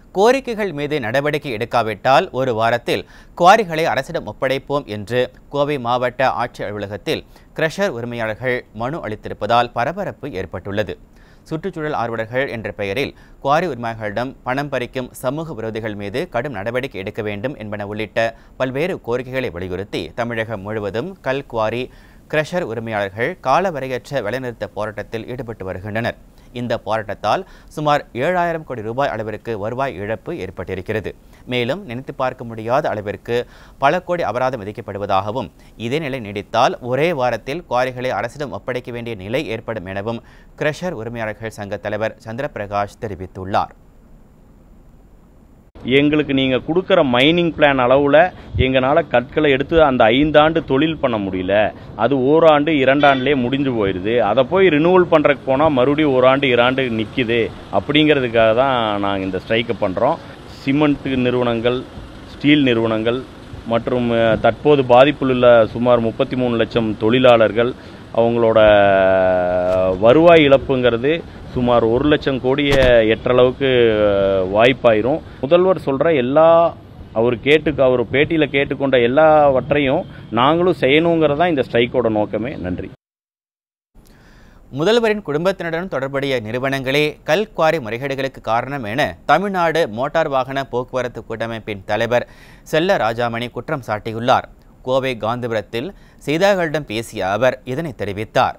கோரிக்கைகள் மீது நடவடிக்கை எடுக்காவிட்டால் ஒரு வாரத்தில் குவாரிகளை அரசிடம் ஒப்படைப்போம் என்று கோவை மாவட்ட ஆட்சியர் அலுவலகத்தில் கிரஷர் உரிமையாளர்கள் மனு அளித்திருப்பதால் பரபரப்பு ஏற்பட்டுள்ளது சுற்றுச்சூழல் ஆர்வலர்கள் என்ற பெயரில் குவாரி உரிமையாளர்களிடம் பணம் பறிக்கும் சமூக விரோதிகள் மீது கடும் நடவடிக்கை எடுக்க வேண்டும் என்பன உள்ளிட்ட பல்வேறு கோரிக்கைகளை வலியுறுத்தி தமிழகம் முழுவதும் கல் குவாரி கிரஷர் உரிமையாளர்கள் காலவரையற்ற வேலைநிறுத்த போராட்டத்தில் ஈடுபட்டு வருகின்றனர் இந்த போராட்டத்தால் சுமார் ஏழாயிரம் கோடி ரூபாய் அளவிற்கு வருவாய் இழப்பு ஏற்பட்டிருக்கிறது மேலும் நினைத்து பார்க்க முடியாத அளவிற்கு பல கோடி அபராதம் விதிக்கப்படுவதாகவும் இதே நிலை நீடித்தால் ஒரே வாரத்தில் குவாரிகளை அரசிடம் ஒப்படைக்க வேண்டிய நிலை ஏற்படும் எனவும் கிரஷர் உரிமையாளர்கள் சங்க தலைவர் சந்திரபிரகாஷ் தெரிவித்துள்ளார் எங்களுக்கு நீங்கள் கொடுக்குற மைனிங் பிளான் அளவில் எங்களால் கற்களை எடுத்து அந்த ஐந்தாண்டு தொழில் பண்ண முடியல அது ஓராண்டு இரண்டாண்டுலேயே முடிஞ்சு போயிடுது அதை போய் ரினியூவல் பண்ணுறக்கு போனால் மறுபடியும் ஒரு ஆண்டு இராண்டு நிற்கிது அப்படிங்கிறதுக்காக தான் நாங்கள் இந்த ஸ்ட்ரைக்கை பண்ணுறோம் சிமெண்ட் நிறுவனங்கள் ஸ்டீல் நிறுவனங்கள் மற்றும் அஹ், தற்போது பாதிப்பில் உள்ள சுமார் முப்பத்தி மூணு லட்சம் தொழிலாளர்கள் அவங்களோட வருவாய் இழப்புங்கிறது சுமார் ஒரு லட்சம் கோடியை எட்டளவுக்கு அஹ், வாய்ப்பாயிரும் முதல்வர் சொல்கிற எல்லா அவர் கேட்டு அவர் பேட்டியில் கேட்டுக்கொண்ட எல்லாவற்றையும் நாங்களும் செய்யணுங்கிறது தான் இந்த ஸ்ட்ரைக்கோட நோக்கமே நன்றி முதல்வரின் குடும்பத்தினருடன் தொடர்புடைய நிறுவனங்களே கல் குவாரி முறைகேடுகளுக்கு காரணம் என தமிழ்நாடு மோட்டார் வாகன போக்குவரத்து கூட்டமைப்பின் தலைவர் செல்ல ராஜாமணி குற்றம் சாட்டியுள்ளார் கோவை காந்திபுரத்தில் செய்தியாளர்களிடம் பேசிய அவர் இதனை தெரிவித்தார்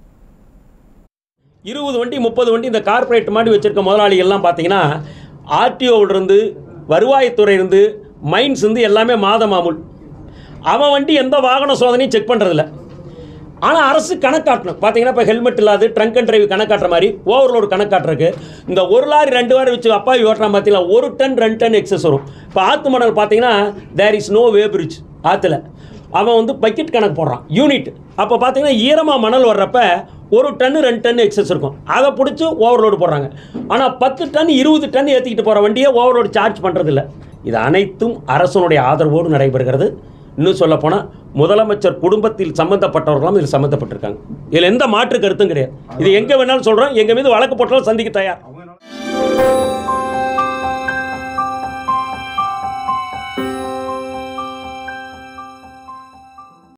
இருபது வண்டி முப்பது வண்டி இந்த கார்ப்பரேட் மாதிரி வச்சிருக்க முதலாளிகள்லாம் பார்த்தீங்கன்னா ஆர்டிஓவிலிருந்து வருவாய்த்துறையிலிருந்து மைன்ஸ் இருந்து எல்லாமே மாத மாமூல் அவன் வண்டி எந்த வாகன சோதனையும் செக் பண்ணுறதில்ல ஆனால் அரசு கணக்காட்டணும் பார்த்தீங்கன்னா இப்போ ஹெல்மெட் இல்லாது ட்ரங்க் அண்ட் டிரைவ் கணக்காட்டுற மாதிரி ஓவர்லோடு கணக்காட்டுறதுக்கு இந்த ஒரு லாரி ரெண்டு வாரி வச்சு அப்பாவி ஓட்டுறான் பார்த்தீங்களா ஒரு டன் ரெண்டு டன் எக்ஸஸ் வரும் இப்போ ஆற்று மணல் பார்த்தீங்கன்னா there is no way bridge ஆற்றுல அவன் வந்து பக்கெட் கணக்கு போடுறான் யூனிட் அப்போ பார்த்தீங்கன்னா ஈரமாக மணல் வர்றப்ப ஒரு டன்னு ரெண்டு டன் எக்ஸஸ் இருக்கும் அதை பிடிச்சி ஓவர்லோடு போடுறாங்க ஆனால் பத்து டன் இருபது டன் ஏற்றிக்கிட்டு போகிற வண்டியை ஓவர்லோடு சார்ஜ் பண்ணுறதில்ல இது அனைத்தும் அரசனுடைய ஆதரவோடு நடைபெறுகிறது இன்னும் சொல்லப்போனால் முதலமைச்சர் குடும்பத்தில் சம்பந்தப்பட்டவர்களும் இதில் சம்மந்தப்பட்டிருக்காங்க இதில் எந்த மாற்று கருத்தும் கிடையாது இது எங்கே வேணாலும் சொல்கிறோம் எங்கள் மீது வழக்கு போட்டாலும் சந்திக்க தயார்